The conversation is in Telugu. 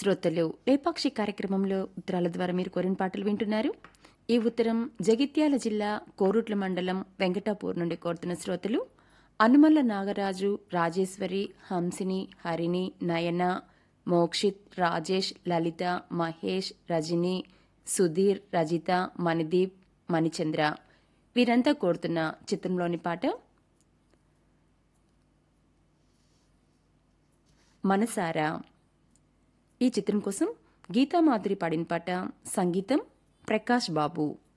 శ్రోతలు లేపాక్షి కార్యక్రమంలో ఉత్తరాల ద్వారా మీరు కోరిన పాటలు వింటున్నారు ఈ ఉత్తరం జగిత్యాల జిల్లా కోరుట్ల మండలం వెంకటాపూర్ నుండి కోరుతున్న శ్రోతలు అనుమల్ల నాగరాజు రాజేశ్వరి హంసిని హరిణి నయన మోక్షిత్ రాజేష్ లలిత మహేష్ రజని సుధీర్ రజిత మణిదీప్ మణిచంద్ర వీరంతా కోరుతున్న చిత్రంలోని పాట మనసారా ఈ చిత్రం కోసం గీతామాధురి పాడిన పాట సంగీతం ప్రకాష్ బాబు